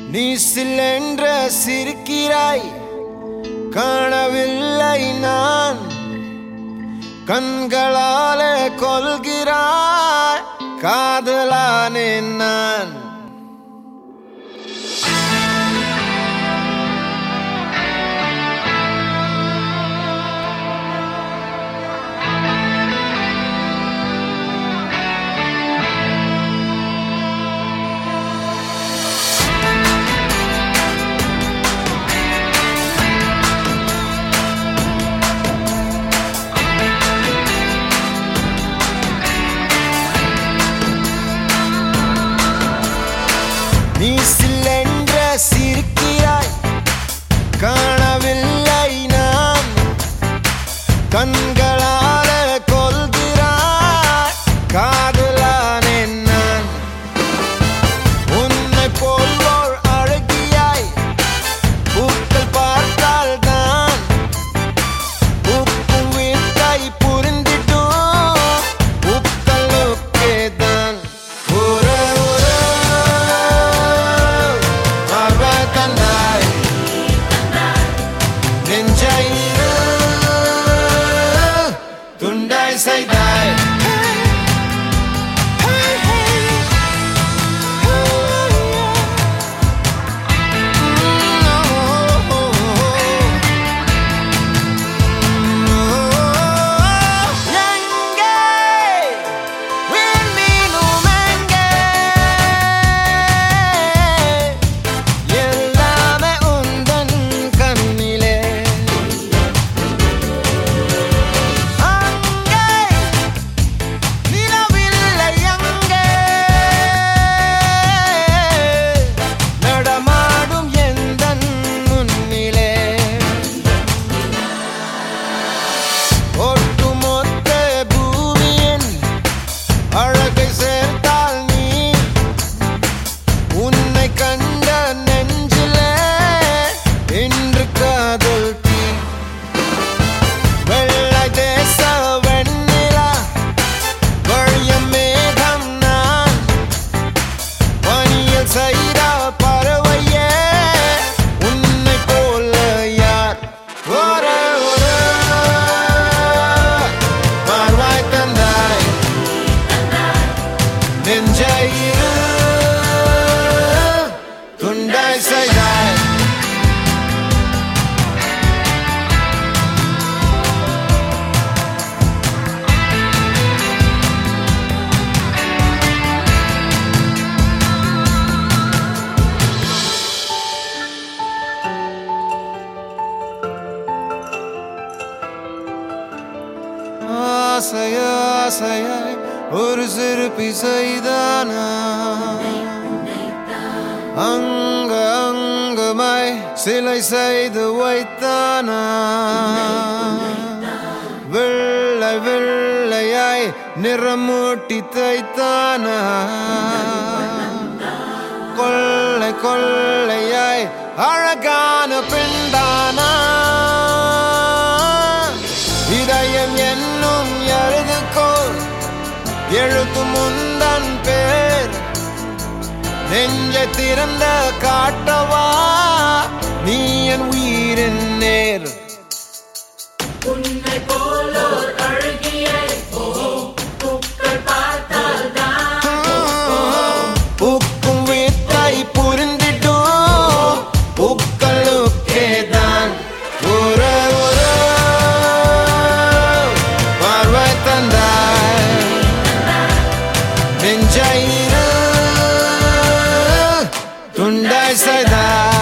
நீ சில்லென்ற சிரிக்கிறாய் காணவில்லை நான் கண்களால கொள்கிறாய் காதலானேன் நான் நீ சில்லென்ற சிரிக்கிறாய் காணவில்லை நான் கண்களால கொள்கிறாய் காதலானேன் நான் உன்னை போல் ஓர் அழகியாய் பூக்கள் பார்த்தால் தான் பூக்கும் வீட்டை புரிந்திட்டும் பூக்களுக்கே தான் ஒரு ஒரு பார்வை தந்தாய் நெஞ்சை துண்டாய் செய்தாய் எங்கே விண்மீனும் எங்கே எல்லாமே உந்தன் கண்ணிலே அங்கே நிலவில்லை அங்கே நடமாடும் எந்தன் முன்னிலே ஒட்டுமொத்த பூமியின் அழகை சேர்த்தால் நீ உன்னை கண்ட நெஞ்சிலே இன்று காதல் தீ வெள்ளை தேச வெண்ணிலா வழிய மேகம் நான் பனியில் செய்த பறவையே உன்னை போல யார் ஒரு ஒரு பார்வாய் தந்தாய் நெஞ்சையிரு துண்டாய் செய்தாய் ஆசைய ஆசையாய் ஒரு சிறுப்பி செய்தானா அங்க அங்கமாய் சிலை செய்து வைத்தானா வெள்ளை வெள்ளையாய் நிறமூட்டி தைத்தானா கொள்ளை கொள்ளையாய் அழகான பெண்தானா இதயம் என்னும் எழுதுகோள் எழுத்து முந்தன் பேர் நெஞ்சை திறந்த காட்டவா நீ என் உயிரின் நேர் உன்னை போலோர் அழகியை பூக்கள் பார்த்தால் தான் பூக்கும் வீட்டை புரிந்திட்டும் பூக்களுக்கே தான் ஒரு ஒரு பார்வை தந்தாய் நெஞ்சையிரு துண்டாய் செய்தாய்